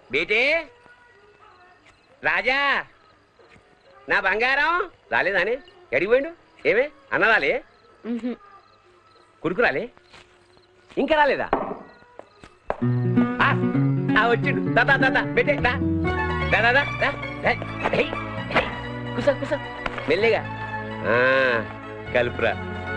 బేటే రాజా నా బంగారం రాలేదానే ఎడికి పోయిండు ఏమే అన్న రాలే కొడుకు రాలే ఇంకా రాలేదా ఆ, ఆ, వచ్చిండు దా దా, దా దా బేటే దా దా దా దా దా దా. Hey, hey. కూసో కూసో మెల్లిగా ఆ, కలుపురా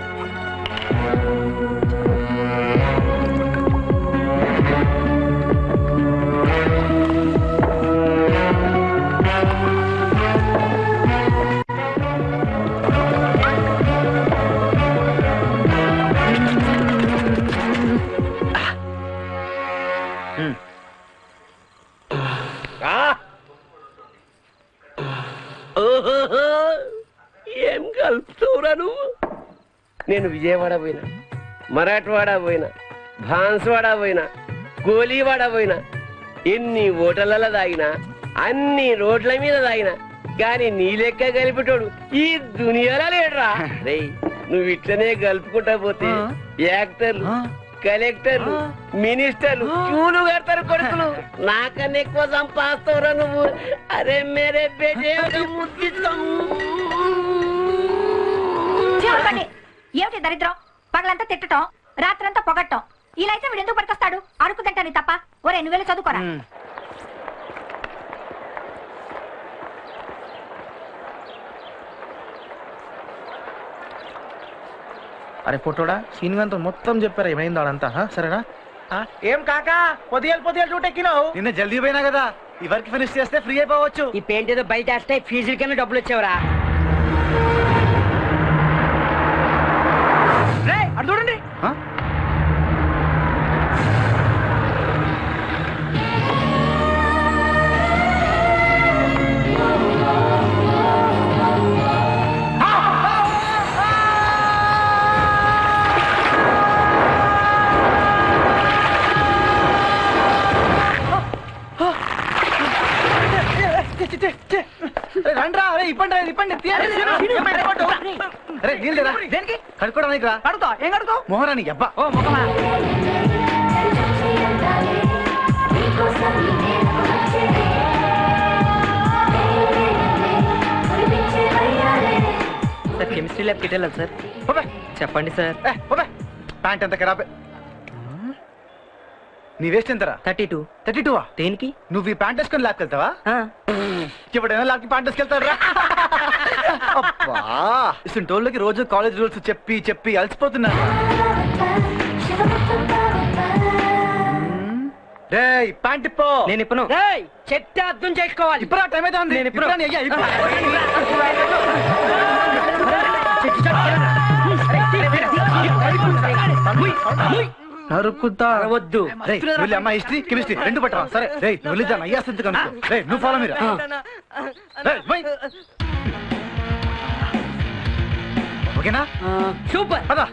ఆ! ఓహోహో! ఏం కలుపుతావురా నువ్వు నేను విజయవాడ పోయినా మరాఠవాడ పోయినా భాన్స్వాడ పోయినా గోలీవాడ పోయినా ఎన్ని హోటళ్ళలో తాగినా అన్ని రోడ్ల మీద తాగినా కానీ నీ లెక్క కలిపేటోడు ఈ దునియాలో లేడురా రేయ్ నువ్వు ఇట్లనే కలుపుకుంటా పోతే యాక్టర్లు కలెక్టర్లు మినిస్టర్లు చూలు కడతారు కొడుకులు నాకన్నా ఎక్కువ సంపాదిస్తావురా నువ్వు అరే మేరే బేటే ఒక ముద్దిస్తాం చూడండి ఏమిటి దరిద్రం పగలంతా తిట్టటం రాత్రంతా పొగట్టం ఇలా అయితే వీడు ఎందుకు పట్టుకొస్తాడు అడుగు తింటాను తప్ప ఒరే నువ్వెళ్ళి చదువుకోరా అరే ఫోటోడా సీన్ గంతో మొత్తం చెప్పారు ఏమైంది ఆడంతా హా? సరేనా ఆ, ఏం కాకా పొదియాలు పొదియాలు చూటెక్కినావు నిన్న జల్దీ పోయినా కదా ఈ వర్క్ ఫినిష్ చేస్తే ఫ్రీ అయిపోవచ్చు ఈ పెయింట్ ఏదో బయట వేస్తే ఫీజుల కన్నా డబ్బులు వచ్చేవరా అటు చూడండి ఆ? అరే, రండ్రా అరే ఇప్పండి రా, ఇప్పండి తీయండి, తీయండి. ఏమైనా పట్టు. అరే నీళ్ళు రా దేనికి కడుక్కోవడానికి రా కడుగుతా ఏం కడుతావు మోహరానికి అబ్బా ఓ మొక్కమా సార్ కెమిస్ట్రీ ల్యాబ్కి వెళ్ళాలి సార్ పోబే. చెప్పండి సార్ ఏ, పోబే. ప్యాంట్ ఎంత ఖరాబ్ నీ వేస్ట్ ఎంతరా థర్టీ టూ థర్టీ టూ దేనికి నువ్వు ఈ ప్యాంట్ వేసుకొని ల్యాబ్కి వెళ్తావా ఆ, ఎప్పుడైనా ల్యాబ్కి ప్యాంట్ వేసుకెళ్తాడు రా అబ్బా ఇసిన టోళ్ళకి రోజు కాలేజ్ రూల్స్ చెప్పి చెప్పి అలసిపోతున్నా రే ప్యాంట్ ఇప్పో నేను ఇప్పుడు చెట్టు అర్థం చేసుకోవాలి ఇప్పుడు టైం అయితే ఉంది నేను ఇప్పుడు- ఇప్పుడా నీ అయ్యా, ఇప్పు. నరుకుతా వద్దు రేయ్, నువ్వు వెళ్ళి అమ్మ హిస్టరీ కెమిస్ట్రీ రెండు పట్టరా సరే రే నువ్వు వెళ్ళి అయ్యా స్థితి కనుక్కో రే నువ్వు ఫాలో మీరు రేయ్, పోయ్. ఓకేనా సూపర్ పద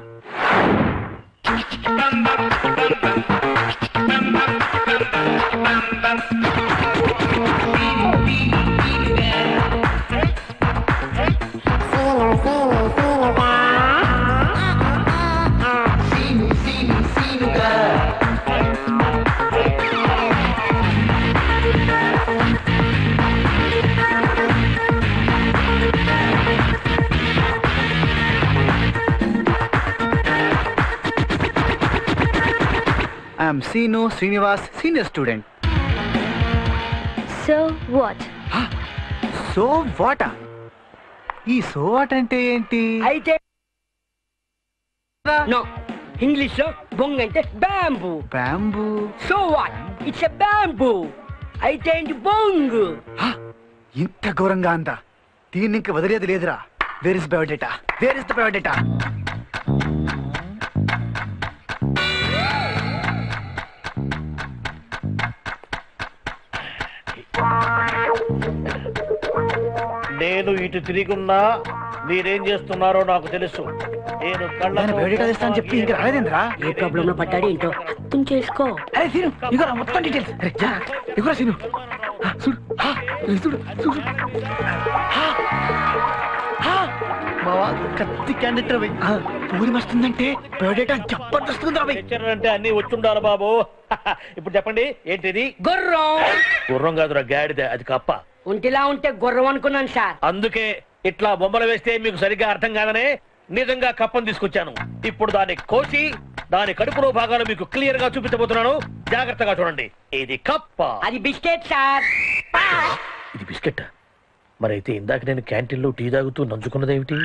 I'm Seenu Srinivas senior student so what so what ఈ సో వాట్ అంటే ఏంటి అయితే నో ఇంగ్లీష్ లో బొంగ్ అంటే bamboo bamboo so what it's a bamboo అయితే ఏంటి బొంగ్ ఇంత ఘోరంగా అందా దీన్ని ఇంక వదిలేది లేదురా where is biodata where is the biodata నేను ఇటు తిరిగున్నా మీరేం చేస్తున్నారో నాకు తెలుసు నేను నేను బయోడేటా తెస్తా అని చెప్పి ఇంక రాలేదేంద్రా ఏ ప్రాబ్లం లో పడ్డాడు ఏంటో అర్థం చేసుకో అరే సీను ఇగో మొత్తం డీటెయిల్స్ అరే జా ఇగో సీను ఆ, చూడు ఆ, ఇది చూడు చూడు ఆ, ఆ, బావా కత్తి క్యాండిడేట్ రవి పూరి మస్తుందంటే బయోడేటా జబర్దస్త్ ఉంది రవి అంటే అన్ని వచ్చుండాలి బాబు ఇప్పుడు చెప్పండి ఏంటిది గుర్రం గుర్రం కాదురా గాడిద అది కప్ప ఒంటిలా ఉంటే గుర్రం అనుకున్నాను సార్ అందుకే ఇట్లా బొమ్మలు వేస్తే మీకు సరిగ్గా అర్థం కాదనే నిజంగా కప్పను తీసుకొచ్చాను ఇప్పుడు దాన్ని కోసి దాని కడుపులో భాగాలు మీకు క్లియర్ గా చూపించబోతున్నాను జాగ్రత్తగా చూడండి ఇది కప్ప అది బిస్కెట్ సార్ ఇది బిస్కెట్ మరైతే ఇందాక నేను క్యాంటీన్లో టీ తాగుతూ నంచుకున్నదేమిటి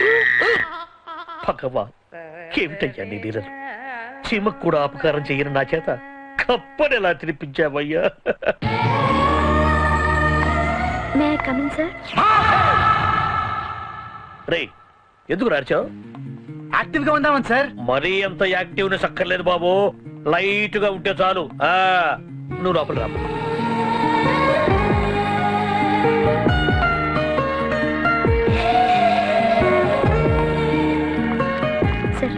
భగవా ఏమిటయ్యా నీ నీరలు చీమకు కూడా అపకారం చెయ్యను నా చేత కప్పని ఎలా తినిపించావయ్యా మే ఐ కమిన్ సార్ రే ఎందుకు రాచావు యాక్టివ్ గా ఉందామని సార్ మరీ అంత యాక్టివ్నెస్ అక్కర్లేదు బాబు లైట్ గా ఉంటే చాలు ఆ నువ్వు లోపల రా sir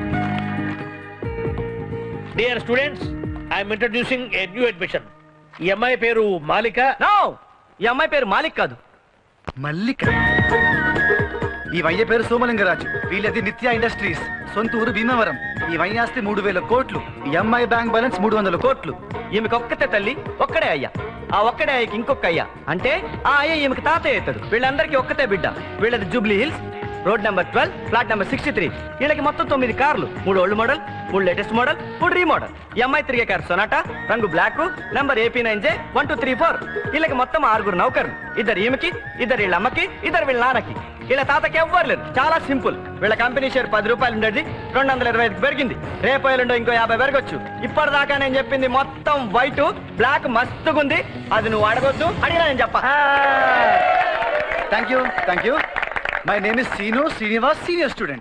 dear students I'm introducing a new admission ఈ అమ్మాయి పేరు మాలిక నో ఈ అమ్మాయి పేరు మాలిక్ కాదు మల్లిక ఈ వయ్య పేరు సోమలింగరాజు వీళ్ళది నిత్య ఇండస్ట్రీస్ సొంత ఊరు భీమవరం ఈ వయ్యాస్తి మూడు వేల కోట్లు ఈ అమ్మాయి బ్యాంక్ బ్యాలెన్స్ మూడు వందల కోట్లు ఈమెకి ఒక్కతే తల్లి ఒక్కడే అయ్యా ఆ ఒక్కడే అయ్యకి ఇంకొక అయ్యా అంటే ఆ అయ్య ఈమెకి తాతయ్య అవుతాడు వీళ్ళందరికీ ఒక్కతే బిడ్డ వీళ్ళది Jubilee Hills road number twelve flat number sixty three వీళ్ళకి మొత్తం తొమ్మిది కార్లు మూడు ఓల్డ్ మోడల్ మూడు లేటెస్ట్ మోడల్ మూడు రీమోడల్ ఈ అమ్మాయి తిరిగే కార్ సొనాటా రంగు black number AP nine J one two three four వీళ్ళకి మొత్తం ఆరుగురు నౌకర్లు ఇద్దరు ఈమెకి ఇద్దరు వీళ్ళ అమ్మకి ఇద్దరు వీళ్ళ నాన్నకి వీళ్ళ తాతకి ఎవ్వరు లేరు చాలా సింపుల్ వీళ్ళ కంపెనీ షేర్ పది రూపాయలు ఉండేది రెండు వందల ఇరవై ఐదుకి పెరిగింది రేపు ఎల్లుండో ఇంకో యాభై పెరగొచ్చు ఇప్పటిదాకా నేను చెప్పింది మొత్తం వైట్ బ్లాక్ మస్తుగుంది అది నువ్వు అడగొద్దు అడిగినా నేను చెప్ప thank you thank you my name is Seenu Srinivas senior student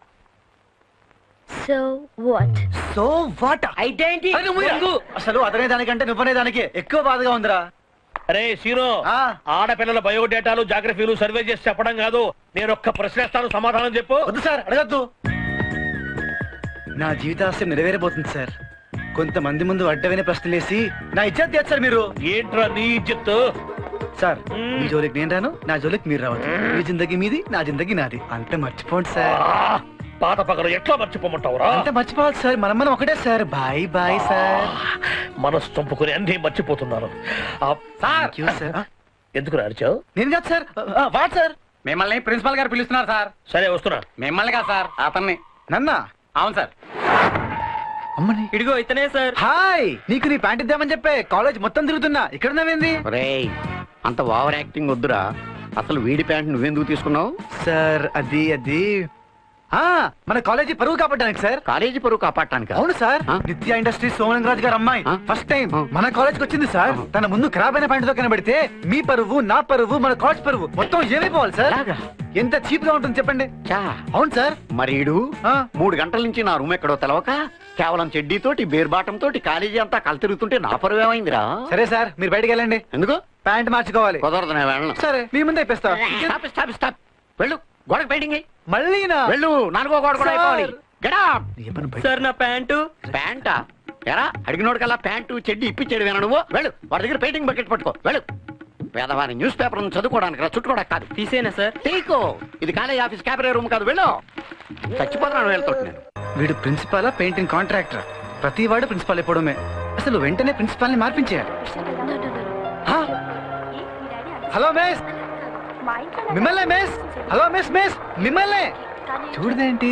so what so what అయితే ఏంటి బొంగు. అసలు అతనే దానికంటే నువ్వనే దానికి ఎక్కువ బాధగా ఉందిరా అరే సీను ఆ. ఆడపిల్లల బయోడేటాలు జాగ్రఫీలు సర్వే చేసి చెప్పడం కాదు నేను ఒక్క ప్రశ్న ఇస్తాను సమాధానం చెప్పు వద్దు సార్ అడగద్దు నా జీవితాశయం నెరవేరబోతుంది సార్ కొంతమంది ముందు అడ్డమైన ప్రశ్నలేసి నా ఇజ్జత్ తీయచ్చు సార్ మీరు ఏంట్రా నీ ఇజ్జత్తు సార్ మీ జోలికి నేను రాను నా జోలికి మీరు రావచ్చు మీ జిందగీ మీది నా జిందగీ నాది అంతే మర్చిపోండి సార్ ఆ, పాత పగలు ఎట్లా మర్చిపోమంటావురా అంతే మర్చిపోవాలి సార్ మనం మనం ఒకటే సార్ బాయ్ బాయ్ సార్ మనసు చంపుకుని అన్ని మర్చిపోతున్నారు ఆ, Thank you, sir. ఆ, ఎందుకు రాచావు నేను కాదు సార్ ఆ, వాట్ సార్ మిమ్మల్ని ప్రిన్సిపల్ గారు పిలుస్తున్నారు సార్ సరే వస్తున్నా మిమ్మల్ని కాదు సార్ అతన్ని నన్నా అవును సార్ అమ్మని ఇడిగో ఇతనే సార్ హాయ్ నీకు నీ ప్యాంట్ ఇద్దామని చెప్పే కాలేజ్ మొత్తం తిరుగుతున్నా ఇక్కడ ఉన్నావేంది రేయ్ అంత ఓవర్ యాక్టింగ్ వద్దురా అసలు వీడి ప్యాంట్ నువ్వెందుకు తీసుకున్నావు సార్ అది అది ఆ మన కాలేజీ పరువు కాపాడడానికి సార్ కాలేజీ పరువు కాపాడటానికి అవును సార్ ఆ? నిత్య ఇండస్ట్రీ సోమలింగరాజు గారు అమ్మాయి ఆ? ఫస్ట్ టైం ఆ. మన కాలేజ్ కి వచ్చింది సార్ ఆ. తన ముందు ఖరాబ్ అయిన ప్యాంట్ తో కనబడితే మీ పరువు నా పరువు మన కాలేజ్ పరువు మొత్తం ఏమైపోవాలి సార్ అలాగా? ఎంత చీప్ గా ఉంటుంది చెప్పండి చా అవును సార్ మరి ఈడు ఆ. మూడు గంటల నుంచి నా రూమ్ ఎక్కడో తెలవక కేవలం చెడ్డీతోటి బేర్బాటం తోటి కాలేజీ అంతా కలు తిరుగుతుంటే నా పరువు ఏమైందిరా సరే సార్ మీరు బయటికి వెళ్ళండి ఎందుకు ప్యాంట్ మార్చుకోవాలి కుదరదు నేను వెళ్ళను సరే మీ ముందే ఇప్పిస్తా స్టాప్ స్టాప్ స్టాప్ వెళ్ళు గోడకు పెయింటింగ్ ఎయ్. మళ్ళీనా వెళ్ళు నాలుగో గోడ కూడా సార్. అయిపోవాలి Get up. ఏ పని బయట- సార్ నా ప్యాంటు ప్యాంటా ఎరా అడిగినోడికల్లా ప్యాంటు చెడ్డి ఇప్పించాడు వేనా నువ్వు వెళ్ళు వాడి దగ్గర పెయింటింగ్ బకెట్ పట్టుకో వెళ్ళు పేదవారి న్యూస్ పేపర్ చదువుకోవడానికి రా చుట్టుకోవడానికి కాదు తీసేనా సార్ తీకో ఇది కాలేజ్ ఆఫీస్ క్యాబరే రూమ్ కాదు వెళ్ళు చచ్చిపోతున్నాను వెళ్తాను నేను వీడు ప్రిన్సిపాలా పెయింటింగ్ కాంట్రాక్టర్ ప్రతి వాడు ప్రిన్సిపాల్ అయిపోవడమే అసలు వెంటనే ప్రిన్సిపాల్ ని మార్పించేయాలి హా? హలో మిస్ మిమ్మల్నే మిస్ హలో మిస్ మిస్ మిమ్మల్నే చూడదేంటి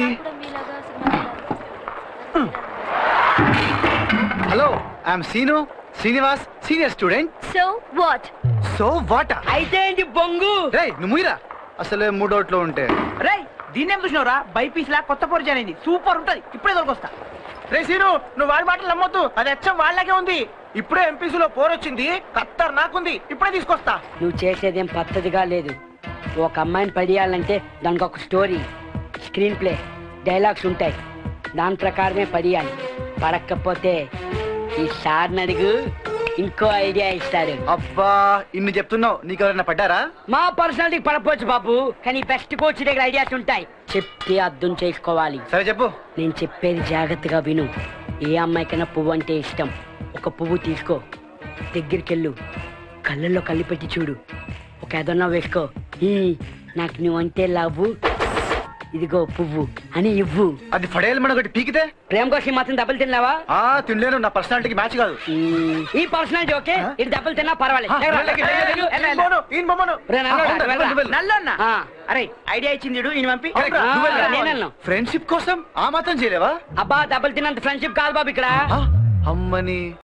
hello I'm Seenu Srinivas senior student so what so what అయితే ఏంటి బొంగు రే నువ్వు ముయ్యరా అసలే మూడోట్లో ఉంటే రే దీన్ని ఏం చూసినావురా బైపీస్ లా కొత్త పరిచయం అయింది సూపర్ ఉంటది ఇప్పుడే దొరికొస్తా రే సీను నువ్వు వాడి మాటలు నమ్మొద్దు అది అచ్చం వాళ్ళకే ఉంది ఇప్పుడే ఎంపీసీ లో పోర్ వచ్చింది ఖత్తర్ నాకుంది ఇప్పుడే తీసుకొస్తా నువ్వు చేసేదేం పద్ధతిగా లేదు ఒక అమ్మాయిని పడియాలంటే దానికి ఒక స్టోరీ స్క్రీన్ ప్లే డైలాగ్స్ ఉంటాయి దాని ప్రకారమే పడియాలి పడకపోతే ఈ సార్ని అడుగు ఇంకో ఐడియా ఇస్తారు అబ్బా ఇన్ని చెప్తున్నావు నీకు ఎవరైనా పడ్డారా మా పర్సనాలిటీకి పడపోవచ్చు బాబు కానీ బెస్ట్ కోచ్ దగ్గర ఐడియాస్ ఉంటాయి చెప్తే అర్థం చేసుకోవాలి సరే చెప్పు నేను చెప్పేది జాగ్రత్తగా విను ఏ అమ్మాయికైనా పువ్వు అంటే ఇష్టం ఒక పువ్వు తీసుకో దగ్గరికెళ్ళు కళ్ళల్లో కళ్ళు పెట్టి చూడు ఒక ఏదన్నా వేసుకో "ఈ, నాకు నువ్వంటే లవ్వు ఇదిగో పువ్వు అని ఇవ్వు అది ఫడేలు మన ఒకటి పీకితే ప్రేమ కోసం మాత్రం దెబ్బలు తిన్నావా ఆ తినలేను నా పర్సనాలిటీకి మ్యాచ్ కాదు మ్మ్. ఈ పర్సనాలిటీ ఓకే ఇది దెబ్బలు తిన్నా పర్వాలేదు ఆ, లేవరా, వెళ్ళకి, లేవరా, వెళ్ళకి, లేవరా. ఈయన పోను, ఈయన బొమ్మను. రే, నల్లోడా, అవును, వెళ్ళరా. వెళ్ళు, వెళ్ళు. నల్లన్న ఆ. అరే ఐడియా ఇచ్చింది ఈడు, ఈయన పంపి Correct. ఆ, నువ్వు వెళ్ళరా? నేను వెళ్ళను. ఫ్రెండ్షిప్ కోసం ఆ మాత్రం చేయలేవా అబ్బా దెబ్బలు తిన్నంత ఫ్రెండ్షిప్ కాదు బాబు ఇక్కడ ఆ, అమ్మని